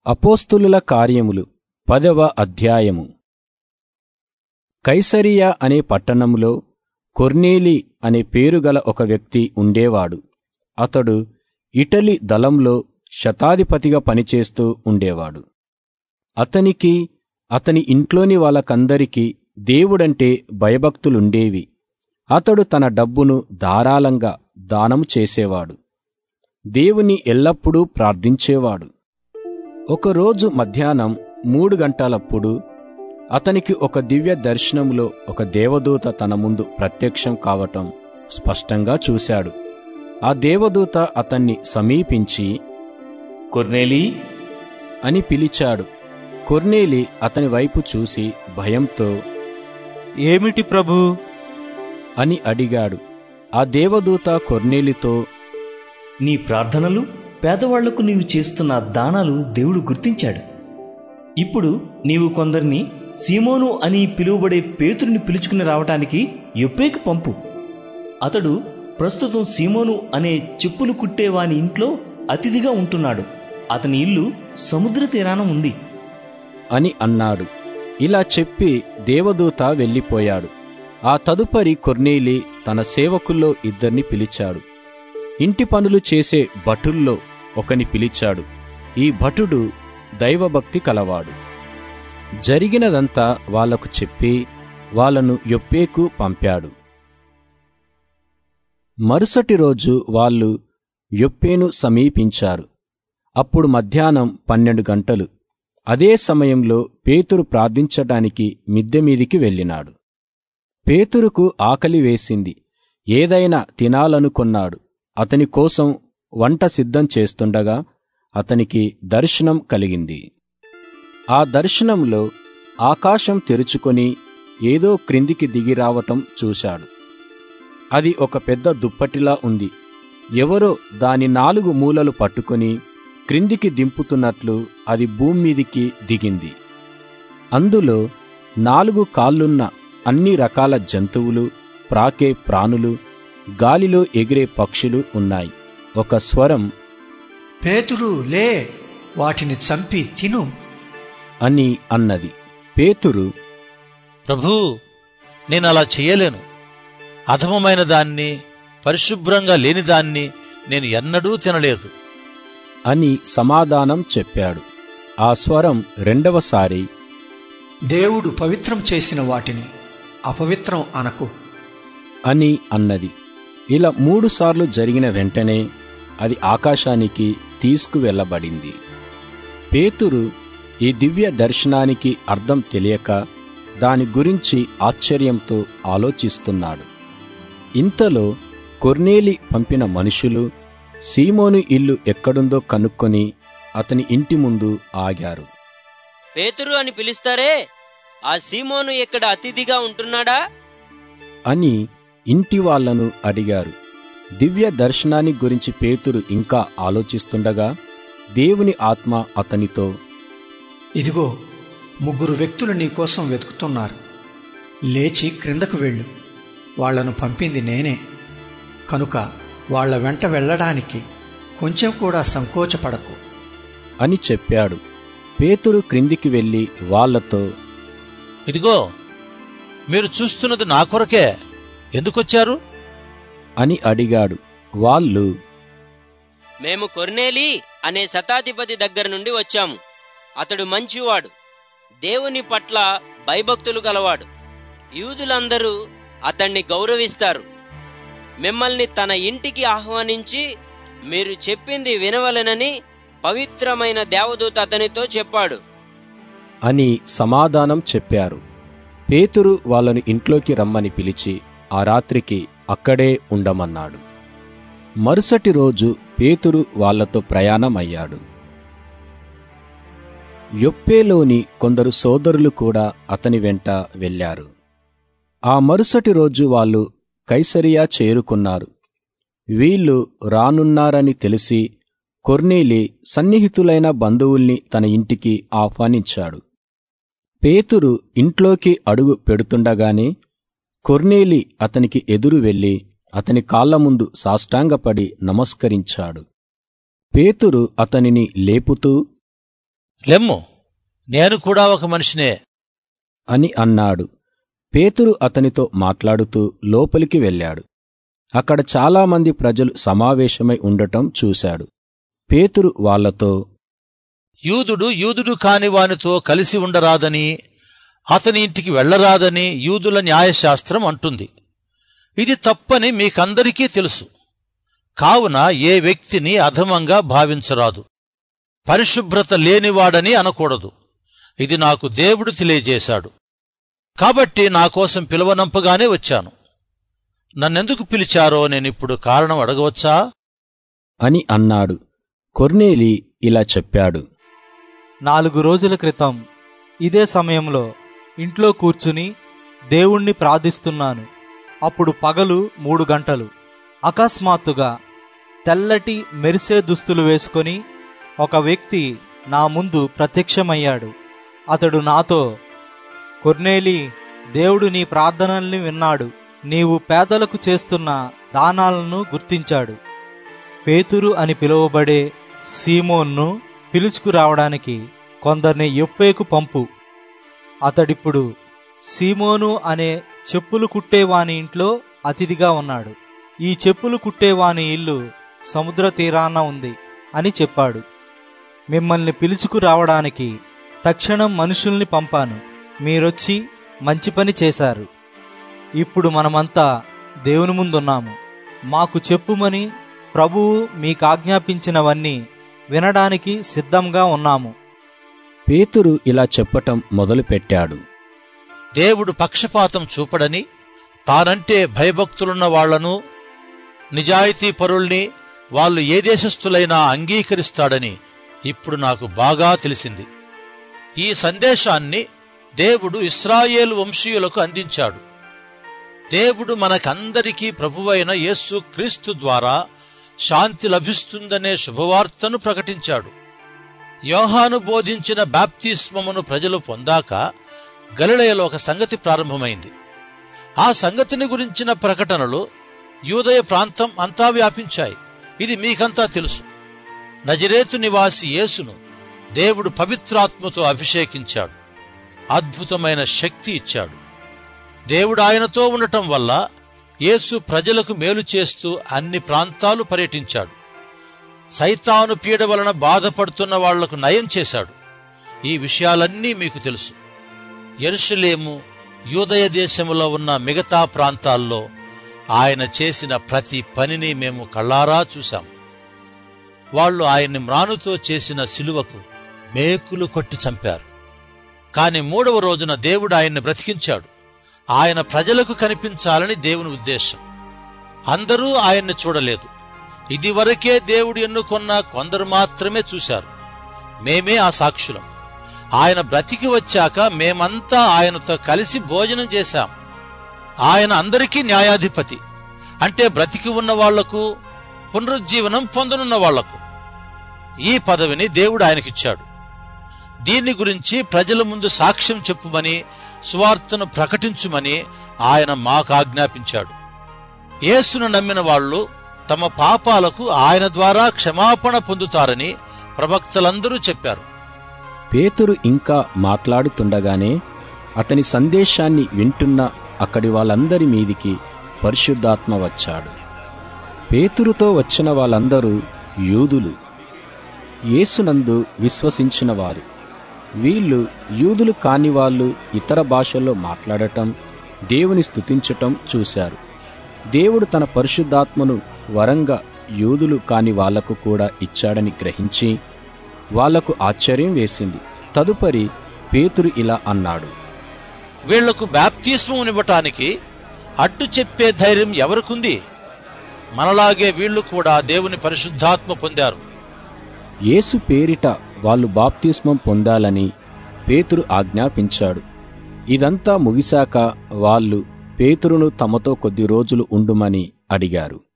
అపోస్తులుల కార్యములు పదవ అధ్యాయము కైసరియా అనే పట్టణంలో కొర్నేలి అనే పేరుగల ఒక వ్యక్తి ఉండేవాడు అతడు ఇటలీ దళంలో శతాధిపతిగా పనిచేస్తూ ఉండేవాడు అతనికి అతని ఇంట్లోని వాళ్ళకందరికీ దేవుడంటే భయభక్తులుండేవి అతడు తన డబ్బును ధారాళంగా దానము చేసేవాడు దేవుని ఎల్లప్పుడూ ప్రార్థించేవాడు ఒకరోజు మధ్యాహ్నం మూడు గంటలప్పుడు అతనికి ఒక దివ్య దర్శనంలో ఒక దేవదూత తన ముందు ప్రత్యక్షం కావటం స్పష్టంగా చూశాడు ఆ దేవదూత అతన్ని సమీపించి కొర్నేలి అని పిలిచాడు కొర్నేలి అతని వైపు చూసి భయంతో ఏమిటి ప్రభు అని అడిగాడు ఆ దేవదూత కొర్నేలితో నీ ప్రార్థనలు పేదవాళ్లకు నీవు చేస్తున్న దానాలు దేవుడు గుర్తించాడు ఇప్పుడు నీవు కొందరిని సీమోను అని పిలువబడే పేతుడిని పిలుచుకుని రావటానికి యొప్పేకు పంపు అతడు ప్రస్తుతం సీమోను అనే చెప్పులు కుట్టేవాని ఇంట్లో అతిథిగా ఉంటున్నాడు అతని ఇల్లు సముద్ర తీరాన ఉంది అని అన్నాడు ఇలా చెప్పి దేవదూత వెళ్ళిపోయాడు ఆ తదుపరి కొర్నేలి తన సేవకుల్లో ఇద్దరిని పిలిచాడు ఇంటి పనులు చేసే భటుల్లో ఒకని పిలిచాడు ఈ భటుడు దైవభక్తి కలవాడు జరిగినదంతా వాళ్లకు చెప్పి వాళ్ళను యొప్పేకు పంపాడు మరుసటి రోజు వాళ్ళు యొప్పేను సమీపించారు అప్పుడు మధ్యాహ్నం పన్నెండు గంటలు అదే సమయంలో పేతురు ప్రార్థించటానికి మిద్దె మీదికి వెళ్ళినాడు పేతురుకు ఆకలి వేసింది ఏదైనా తినాలనుకొన్నాడు అతని కోసం వంట సిద్ధం చేస్తుండగా అతనికి దర్శనం కలిగింది ఆ దర్శనంలో ఆకాశం తెరుచుకొని ఏదో క్రిందికి దిగి రావటం చూశాడు అది ఒక పెద్ద దుప్పటిలా ఉంది ఎవరో దాని నాలుగు మూలలు పట్టుకొని క్రిందికి దింపుతున్నట్లు అది భూమి మీదికి దిగింది అందులో నాలుగు కాళ్ళున్న అన్ని రకాల జంతువులు ప్రాకే ప్రాణులు గాలిలో ఎగిరే పక్షులు ఉన్నాయి ఒక స్వరం పేతురు లే వాటిని చంపి తిను అని అన్నది పేతురు ప్రభూ నేను అలా చెయ్యలేను అధమమైన దాన్ని పరిశుభ్రంగా లేని దాన్ని నేను ఎన్నడూ తినలేదు అని సమాధానం చెప్పాడు ఆ స్వరం రెండవసారి దేవుడు పవిత్రం చేసిన వాటిని అపవిత్రం అనకు అని అన్నది ఇలా మూడుసార్లు జరిగిన వెంటనే అది ఆకాశానికి తీసుకువెళ్ళబడింది పేతురు ఈ దివ్య దర్శనానికి అర్థం తెలియక దాని గురించి ఆశ్చర్యంతో ఆలోచిస్తున్నాడు ఇంతలో కొర్నేలి పంపిన మనుషులు సీమోను ఇల్లు ఎక్కడుందో కనుక్కొని అతని ఇంటి ముందు ఆగారు పేతురు అని పిలుస్తారే ఆ సీమోను ఇక్కడ అతిథిగా ఉంటున్నాడా అని ఇంటి వాళ్లను అడిగారు దివ్య దర్శనాన్ని గురించి పేతురు ఇంకా ఆలోచిస్తుండగా దేవుని ఆత్మ అతనితో ఇదిగో ముగ్గురు వ్యక్తులు నీ కోసం వెతుకుతున్నారు లేచి క్రిందకు వెళ్ళు వాళ్లను పంపింది నేనే కనుక వాళ్ల వెంట వెళ్ళడానికి కొంచెం కూడా సంకోచపడకు అని చెప్పాడు పేతురు క్రిందికి వెళ్లి వాళ్లతో ఇదిగో మీరు చూస్తున్నది నా కొరకే ఎందుకొచ్చారు అని అడిగాడు వాళ్ళు మేము కొర్నేలి అనే శతాధిపతి దగ్గర నుండి వచ్చాము అతడు మంచివాడు దేవుని పట్ల భయభక్తులు గలవాడు యూదులందరూ అతన్ని గౌరవిస్తారు మిమ్మల్ని తన ఇంటికి ఆహ్వానించి మీరు చెప్పింది వినవలెనని పవిత్రమైన దేవదూత అతనితో చెప్పాడు అని సమాధానం చెప్పారు పేతురు వాళ్ళను ఇంట్లోకి రమ్మని పిలిచి ఆ రాత్రికి అక్కడే ఉండమన్నాడు మరుసటి రోజు పేతురు వాళ్లతో ప్రయాణమయ్యాడు యొప్పేలోని కొందరు సోదరులు కూడా అతని వెంట వెళ్లారు ఆ మరుసటి రోజు వాళ్ళు కైసరియా చేరుకున్నారు వీళ్ళు రానున్నారని తెలిసి కొర్నేలి సన్నిహితులైన బంధువుల్ని తన ఇంటికి ఆహ్వానించాడు పేతురు ఇంట్లోకి అడుగు పెడుతుండగానే కొర్నేలి అతనికి ఎదురు వెళ్లి అతని కాళ్ల ముందు సాష్టాంగపడి నమస్కరించాడు పేతురు అతనిని లేపుతూ లెమ్ము నేను కూడా ఒక మనిషినే అని అన్నాడు పేతురు అతనితో మాట్లాడుతూ లోపలికి వెళ్ళాడు అక్కడ చాలామంది ప్రజలు సమావేశమై ఉండటం చూశాడు పేతురు వాళ్లతో యూదుడు యూదుడు కాని వానితో కలిసి ఉండరాదని అతని ఇంటికి వెళ్లరాదని యూదుల న్యాయశాస్త్రం అంటుంది ఇది తప్పని మీకందరికీ తెలుసు కావున ఏ వ్యక్తిని అధమంగా భావించరాదు పరిశుభ్రత లేనివాడని అనకూడదు ఇది నాకు దేవుడు తెలియజేశాడు కాబట్టి నా కోసం పిలువనంపగానే వచ్చాను నన్నెందుకు పిలిచారో నేనిప్పుడు కారణం అడగవచ్చా అని అన్నాడు కొర్నేలి ఇలా చెప్పాడు నాలుగు రోజుల క్రితం ఇదే సమయంలో ఇంట్లో కూర్చుని దేవుణ్ణి ప్రార్థిస్తున్నాను అప్పుడు పగలు మూడు గంటలు అకస్మాత్తుగా తెల్లటి మెరిసే దుస్తులు వేసుకొని ఒక వ్యక్తి నా ముందు ప్రత్యక్షమయ్యాడు అతడు నాతో కొర్నేలి దేవుడు నీ ప్రార్థనల్ని విన్నాడు నీవు పేదలకు చేస్తున్న దానాలను గుర్తించాడు పేతురు అని పిలువబడే సీమోన్ను పిలుచుకురావడానికి కొందరిని యొప్పేకు పంపు అతడిప్పుడు సీమోను అనే చెప్పులు కుట్టేవాని ఇంట్లో అతిథిగా ఉన్నాడు ఈ చెప్పులు కుట్టేవాని ఇల్లు సముద్ర తీరాన ఉంది అని చెప్పాడు మిమ్మల్ని పిలుచుకురావడానికి తక్షణం మనుషుల్ని పంపాను మీరొచ్చి మంచి పని చేశారు ఇప్పుడు మనమంతా దేవుని ముందున్నాము మాకు చెప్పుమని ప్రభువు మీకాజ్ఞాపించినవన్నీ వినడానికి సిద్ధంగా ఉన్నాము పేతురు ఇలా చెప్పటం మొదలుపెట్టాడు దేవుడు పక్షపాతం చూపడని తానంటే భయభక్తులున్న వాళ్లను నిజాయితీ పరుల్ని వాళ్ళు ఏ దేశస్థులైనా అంగీకరిస్తాడని ఇప్పుడు నాకు బాగా తెలిసింది ఈ సందేశాన్ని దేవుడు ఇస్రాయేలు వంశీయులకు అందించాడు దేవుడు మనకందరికీ ప్రభువైన యేసు క్రీస్తు ద్వారా శాంతి లభిస్తుందనే శుభవార్తను ప్రకటించాడు యోహాను బోధించిన బాప్తిస్మమును ప్రజలు పొందాక గలిలయలో ఒక సంగతి ప్రారంభమైంది ఆ సంగతిని గురించిన ప్రకటనలు యూదయ ప్రాంతం అంతా వ్యాపించాయి ఇది మీకంతా తెలుసు నజరేతు నివాసి యేసును దేవుడు పవిత్రాత్మతో అభిషేకించాడు అద్భుతమైన శక్తి ఇచ్చాడు దేవుడు ఆయనతో ఉండటం వల్ల యేసు ప్రజలకు మేలు చేస్తూ అన్ని ప్రాంతాలు పర్యటించాడు సైతాను పీడ వలన బాధపడుతున్న వాళ్లకు నయం చేశాడు ఈ విషయాలన్నీ మీకు తెలుసు యెరూషలేము యూదయ దేశములో ఉన్న మిగతా ప్రాంతాల్లో ఆయన చేసిన ప్రతి పనిని మేము కళ్ళారా చూశాం వాళ్ళు ఆయన్ని మ్రానుతో చేసిన సిలువకు మేకులు కొట్టి చంపారు కాని మూడవ రోజున దేవుడు ఆయన్ని బ్రతికించాడు ఆయన ప్రజలకు కనిపించాలని దేవుని ఉద్దేశం అందరూ ఆయన్ని చూడలేదు ఇదివరకే దేవుడు ఎన్నుకొన్న కొందరు మాత్రమే చూశారు మేమే ఆ సాక్షులం ఆయన బ్రతికి వచ్చాక మేమంతా ఆయనతో కలిసి భోజనం చేశాం ఆయన అందరికీ న్యాయాధిపతి అంటే బ్రతికి ఉన్న వాళ్లకు పునరుజ్జీవనం పొందనున్న వాళ్లకు ఈ పదవిని దేవుడు ఆయనకిచ్చాడు దీన్ని గురించి ప్రజల ముందు సాక్ష్యం చెప్పుమని సువార్తను ప్రకటించుమని ఆయన మాకు ఆజ్ఞాపించాడు యేసును నమ్మిన వాళ్ళు తమ పాపాలకు ఆయన ద్వారా క్షమాపణ పొందుతారని ప్రవక్తలందరూ చెప్పారు పేతురు ఇంకా మాట్లాడుతుండగానే అతని సందేశాన్ని వింటున్న అక్కడి వాళ్ళందరి మీదికి పరిశుద్ధాత్మ వచ్చాడు పేతురుతో వచ్చిన వాళ్ళందరూ యూదులు యేసునందు విశ్వసించిన వారు వీళ్ళు యూదులు కాని వాళ్ళు ఇతర భాషల్లో మాట్లాడటం దేవుని స్తుతించటం చూశారు దేవుడు తన పరిశుద్ధాత్మను వరంగా యూదులు కాని వాళ్లకు కూడా ఇచ్చాడని గ్రహించి వాళ్లకు ఆశ్చర్యం వేసింది తదుపరి పేతురు ఇలా అన్నాడు వీళ్లకు బ్యాప్తిస్మమునివ్వటానికి అడ్డు చెప్పే ధైర్యం ఎవరికుంది మనలాగే వీళ్ళు కూడా దేవుని పరిశుద్ధాత్మ పొందారు యేసు పేరిట వాళ్ళు బాప్తిస్మం పొందాలని పేతురు ఆజ్ఞాపించాడు ఇదంతా ముగిశాక వాళ్ళు పేతురును తమతో కొద్ది రోజులు ఉండుమని అడిగారు